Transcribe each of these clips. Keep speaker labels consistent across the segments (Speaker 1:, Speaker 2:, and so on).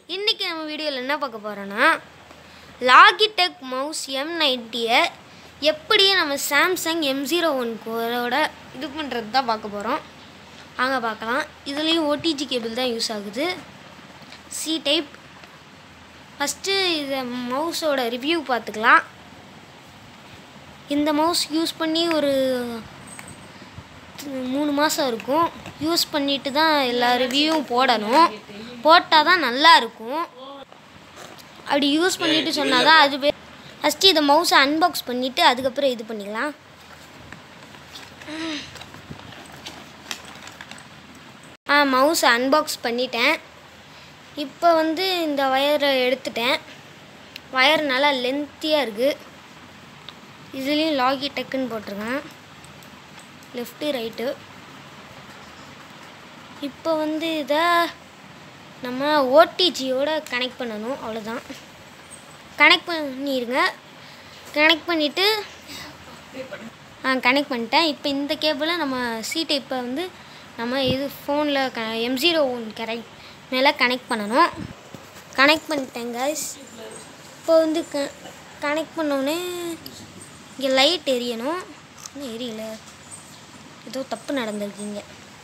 Speaker 1: இன்றைக்கி நம்ம வீடியோவில் என்ன பார்க்க போகிறோன்னா லாகிடெக் மவுஸ் எம் நைன்ட்டியை எப்படி நம்ம சாம்சங் எம் ஜீரோ ஒன் கோரோட இது பண்ணுறது தான் பார்க்க போகிறோம் வாங்க பார்க்கலாம் இதுலேயும் ஓடிஜி கேபிள் தான் யூஸ் ஆகுது சி டைப் ஃபஸ்ட்டு இதை மவுஸோட ரிவ்யூ பார்த்துக்கலாம் இந்த மவுஸ் யூஸ் பண்ணி ஒரு மூணு மாதம் இருக்கும் யூஸ் பண்ணிட்டு தான் எல்லா ரிவ்யூவும் போடணும் போட்டால் தான் நல்லா இருக்கும் அப்படி யூஸ் பண்ணிட்டு சொன்னால் தான் அது பே ஃபஸ்ட்டு இதை மவுஸை அன்பாக்ஸ் பண்ணிவிட்டு அதுக்கப்புறம் இது பண்ணிக்கலாம் ஆ மவுஸை அன்பாக்ஸ் பண்ணிட்டேன் இப்போ வந்து இந்த ஒயரை எடுத்துட்டேன் ஒயர் நல்லா லென்த்தியாக இருக்குது இதுலேயும் லாகி டெக்குன்னு போட்டிருக்கேன் லெஃப்ட்டு ரைட்டு இப்போ வந்து இதை நம்ம ஓடிஜியோட கனெக்ட் பண்ணணும் அவ்வளோதான் கனெக்ட் பண்ணிடுங்க கனெக்ட் பண்ணிவிட்டு ஆ கனெக்ட் பண்ணிட்டேன் இப்போ இந்த கேபிளை நம்ம சி டைப்பை வந்து நம்ம இது ஃபோனில் க எம் ஜீரோ ஒன் கரெக்ட் மேலே கனெக்ட் பண்ணணும் கனெக்ட் பண்ணிட்டேன் guys இப்போ வந்து க கனெக்ட் பண்ணோடனே இங்கே லைட் எரியணும் இன்னும் எரியல ஏதோ தப்பு நடந்திருக்கீங்க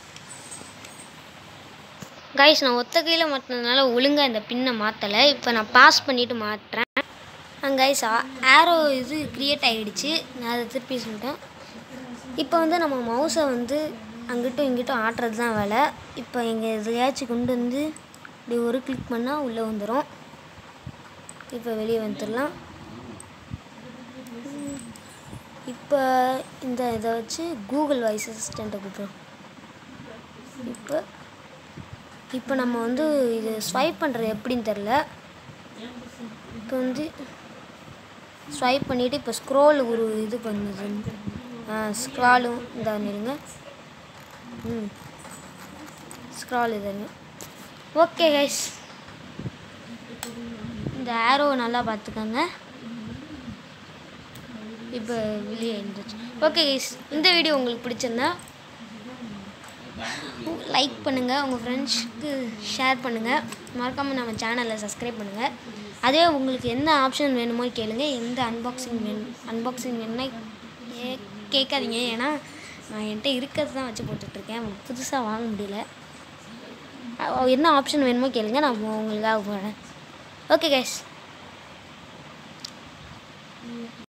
Speaker 1: கைஸ் நான் ஒத்த கையில் மாட்டினதுனால ஒழுங்காக இந்த பின்னை மாற்றலை இப்போ நான் பாஸ் பண்ணிவிட்டு மாட்டுறேன் கைஸ் ஆரோ இது க்ரியேட் ஆகிடுச்சு நான் அதை திருப்பி சொல்லிட்டேன் இப்போ வந்து நம்ம மவுஸை வந்து அங்கிட்டும் இங்கிட்டும் ஆட்டுறது தான் வேலை இப்போ எங்கே எதையாச்சும் கொண்டு வந்து இப்படி ஒரு கிளிக் பண்ணால் உள்ளே வந்துடும் இப்போ வெளியே வந்துடலாம் இப்போ இந்த இதை வச்சு கூகுள் வாய்ஸ் அசிஸ்டண்ட்டை கூப்பிடுறோம் இப்போ இப்போ நம்ம வந்து இது ஸ்வைப் பண்ணுறது எப்படின்னு தெரில இப்போ வந்து ஸ்வைப் பண்ணிவிட்டு இப்போ ஸ்க்ரோல் ஒரு இது பண்ணுது ஸ்க்ராலும் இந்த இருங்க ம் ஸ்க்ரால் இதுங்க ஓகே கைஸ் இந்த ஆரோ நல்லா பார்த்துக்கோங்க இப்போ வெளியே இருந்துச்சு ஓகே கைஸ் இந்த வீடியோ உங்களுக்கு பிடிச்சிருந்தா லைக் பண்ணுங்கள் உங்கள் ஃப்ரெண்ட்ஸ்க்கு ஷேர் பண்ணுங்கள் மறக்காமல் நம்ம சேனலை சப்ஸ்கிரைப் பண்ணுங்கள் அதே உங்களுக்கு எந்த ஆப்ஷன் வேணுமோ கேளுங்க எந்த அன்பாக்சிங் வேணும் அன்பாக்சிங் வேணும்னா கே கேட்காதீங்க ஏன்னா நான் என்கிட்ட இருக்கிறது தான் வச்சு போட்டுட்ருக்கேன் புதுசாக வாங்க முடியல அஹ் என்ன ஆப்ஷன் வேணுமோ கேளுங்க நான் உங்களுக்காக போகிறேன் ஓகே கைஸ்